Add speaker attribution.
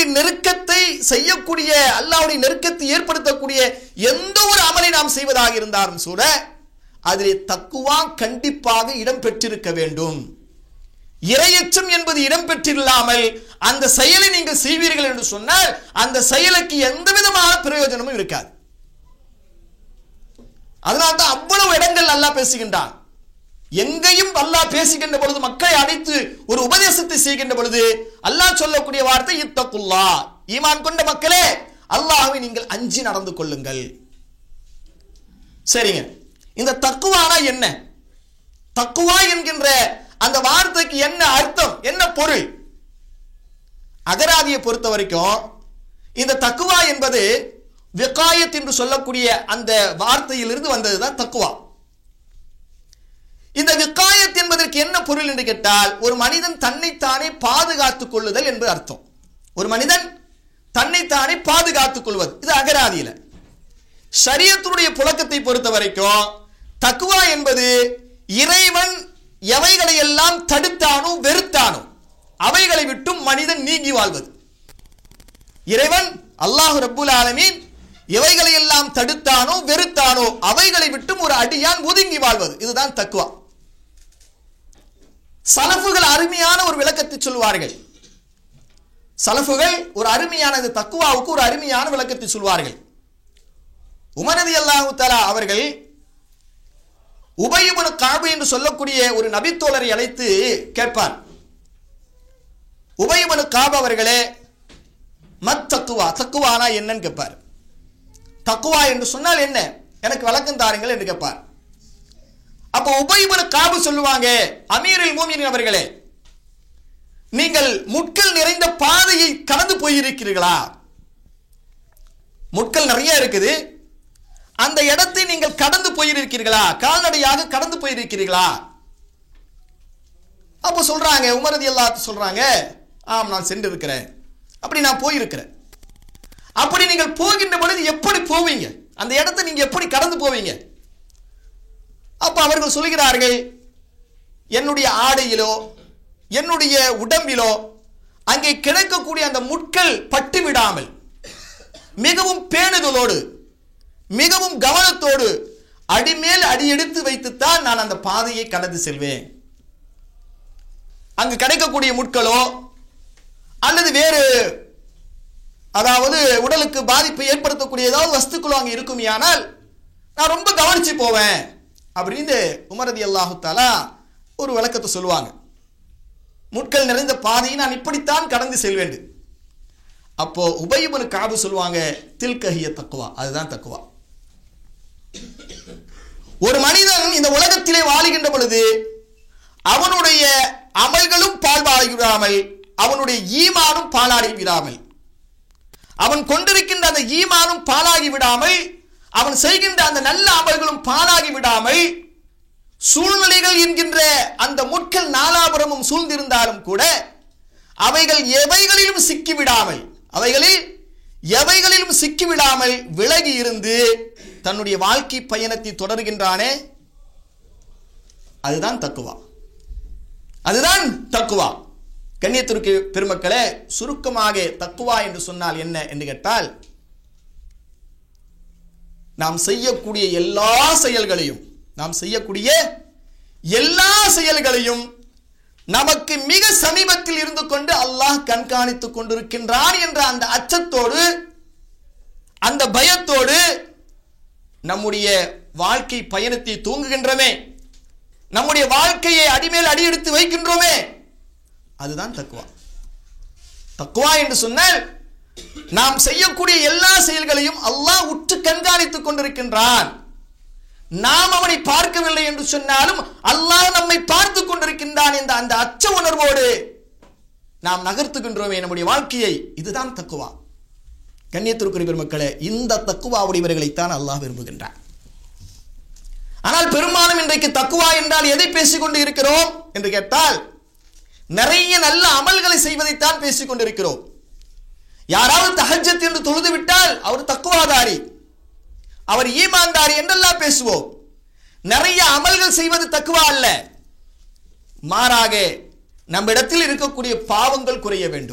Speaker 1: அல்லாஹ்வுடைய நெருக்கத்தை செய்யக்கூடிய அல்லாஹ்வுடைய நெருக்கத்தை ஏற்படுத்தக்கூடிய எந்த ஒரு அமலை நாம் செய்வதாக இருந்தாலும் கூட அதிலே தக்குவா கண்டிப்பாக இடம் பெற்றிருக்க வேண்டும் இரையச்சம் என்பது இடம்பெற்றில்லாமல் அந்த செயலை நீங்கள் செய்வீர்கள் என்று சொன்னால் அந்த செயலுக்கு எந்த விதமான பிரயோஜனமும் இருக்காது அதனால தான் அவ்வளவு இடங்கள் அல்லாஹ் பேசுகின்றான் எங்கேயும் அல்லாஹ் பேசுகின்ற பொழுது மக்களை அழைத்து ஒரு உபதேசத்தை செய்கின்ற பொழுது அல்லாஹ் சொல்லக்கூடிய வார்த்தை இத்தக்குல்லா ஈமான் கொண்ட மக்களே அல்லாஹ்வை நீங்கள் அஞ்சி நடந்து கொள்ளுங்கள் சரிங்க இந்த தக்குவானா என்ன தக்குவா என்கின்ற அந்த வார்த்தைக்கு என்ன அர்த்தம் என்ன பொருள் அகராதியை பொறுத்த வரைக்கும் இந்த தக்குவா என்பது விகாயத் என்று சொல்லக்கூடிய அந்த வார்த்தையிலிருந்து வந்ததுதான் தக்குவா இந்த விகாயத் என்பதற்கு என்ன பொருள் என்று கேட்டால் ஒரு மனிதன் தன்னைத்தானே பாதுகாத்துக் கொள்ளுதல் என்று அர்த்தம் ஒரு மனிதன் தன்னைத்தானே பாதுகாத்துக் கொள்வது இது அகராதியில ஷரியத்துடைய புழக்கத்தை பொறுத்த வரைக்கும் தக்குவா என்பது இறைவன் எவைகளை எல்லாம் தடுத்தானோ வெறுத்தானோ அவைகளை விட்டும் மனிதன் நீங்கி வாழ்வது இறைவன் அல்லாஹ் ரப்புல் ஆலமீன் எவைகளை எல்லாம் தடுத்தானோ வெறுத்தானோ அவைகளை விட்டும் ஒரு அடியான் ஒதுங்கி வாழ்வது இதுதான் தக்குவா சலஃபுகள் அருமையான ஒரு விளக்கத்தை சொல்வார்கள் சலஃபுகள் ஒரு அருமையான இந்த தக்குவாவுக்கு ஒரு அருமையான விளக்கத்தை சொல்வார்கள் உமரதி அல்லாஹு தலா அவர்கள் உபயபுன காபு என்று சொல்லக்கூடிய ஒரு நபித்தோழரை அழைத்து கேட்பார் உபயபனு காபு அவர்களே மத் தக்குவா தக்குவானா என்னன்னு கேட்பார் தக்குவா என்று சொன்னால் என்ன எனக்கு விளக்கம் தாருங்கள் என்று கேட்பார் அப்போ உபயபனு காபு சொல்லுவாங்க அமீரில் மூமினின் அவர்களே நீங்கள் முட்கள் நிறைந்த பாதையை கடந்து போயிருக்கிறீர்களா முட்கள் நிறைய இருக்குது அந்த இடத்தை நீங்கள் கடந்து போயிருக்கிறீர்களா கால்நடையாக கடந்து போயிருக்கிறீர்களா அப்போ சொல்றாங்க உமரதி எல்லாத்து சொல்றாங்க ஆம் நான் சென்று இருக்கிறேன் அப்படி நான் போயிருக்கிறேன் அப்படி நீங்கள் போகின்ற பொழுது எப்படி போவீங்க அந்த இடத்தை நீங்க எப்படி கடந்து போவீங்க அப்ப அவர்கள் சொல்கிறார்கள் என்னுடைய ஆடையிலோ என்னுடைய உடம்பிலோ அங்கே கிடைக்கக்கூடிய அந்த முட்கள் பட்டு விடாமல் மிகவும் பேணுதலோடு மிகவும் கவனத்தோடு அடிமேல் அடி எடுத்து வைத்துத்தான் நான் அந்த பாதையை கடந்து செல்வேன் அங்கு கிடைக்கக்கூடிய முட்களோ அல்லது வேறு அதாவது உடலுக்கு பாதிப்பை ஏற்படுத்தக்கூடிய ஏதாவது வஸ்துக்களோ அங்கே இருக்குமையானால் நான் ரொம்ப கவனிச்சு போவேன் அப்படின்னு உமரதி அல்லாஹு தாலா ஒரு விளக்கத்தை சொல்லுவாங்க முட்கள் நிறைந்த பாதையை நான் இப்படித்தான் கடந்து செல்வேன் அப்போ உபயபனு காபு சொல்லுவாங்க தில்கஹிய தக்குவா அதுதான் தக்குவா ஒரு மனிதன் இந்த உலகத்திலே வாழுகின்ற பொழுது அவனுடைய அமல்களும் பால்பாடி விடாமல் அவனுடைய ஈமானும் பாலாடி விடாமல் அவன் கொண்டிருக்கின்ற அந்த ஈமானும் பாலாகி விடாமல் அவன் செய்கின்ற அந்த நல்ல அமல்களும் பாலாகி விடாமல் சூழ்நிலைகள் என்கின்ற அந்த முட்கள் நாலாபுரமும் சூழ்ந்திருந்தாலும் கூட அவைகள் எவைகளிலும் சிக்கிவிடாமல் அவைகளில் எவைகளிலும் சிக்கிவிடாமல் விலகி இருந்து தன்னுடைய வாழ்க்கை பயணத்தை தொடர்கின்றானே அதுதான் தக்குவா அதுதான் தக்குவா கண்ணியத்திற்கு பெருமக்களே சுருக்கமாக தக்குவா என்று சொன்னால் என்ன என்று கேட்டால் நாம் செய்யக்கூடிய எல்லா செயல்களையும் நாம் செய்யக்கூடிய எல்லா செயல்களையும் நமக்கு மிக சமீபத்தில் இருந்து கொண்டு அல்லாஹ் கண்காணித்துக் கொண்டிருக்கின்றான் என்ற அந்த அச்சத்தோடு அந்த பயத்தோடு நம்முடைய வாழ்க்கை பயணத்தை தூங்குகின்றமே நம்முடைய வாழ்க்கையை அடிமேல் அடி எடுத்து வைக்கின்றோமே அதுதான் தக்குவா தக்குவா என்று சொன்னால் நாம் செய்யக்கூடிய எல்லா செயல்களையும் அல்லாஹ் உற்று கண்காணித்துக் கொண்டிருக்கின்றான் நாம் அவனை பார்க்கவில்லை என்று சொன்னாலும் அல்லாஹ் நம்மை பார்த்து கொண்டிருக்கின்றான் என்ற அந்த அச்ச உணர்வோடு நாம் நகர்த்துகின்றோமே நம்முடைய வாழ்க்கையை இதுதான் தக்குவா கண்ணியத்திற்குரிய பெருமக்களே இந்த தக்குவா உடையவர்களைத்தான் அல்லாஹ் விரும்புகின்றான் ஆனால் பெரும்பாலும் இன்றைக்கு தக்குவா என்றால் எதை பேசிக்கொண்டு இருக்கிறோம் என்று கேட்டால் நிறைய நல்ல அமல்களை செய்வதைத்தான் பேசிக் கொண்டிருக்கிறோம் யாராவது தஹஜத் என்று தொழுது விட்டால் அவர் தக்குவாதாரி அவர் ஈமான்தாரி என்றெல்லாம் பேசுவோம் நிறைய அமல்கள் செய்வது தக்குவா அல்ல மாறாக நம்மிடத்தில் இருக்கக்கூடிய பாவங்கள் குறைய வேண்டும்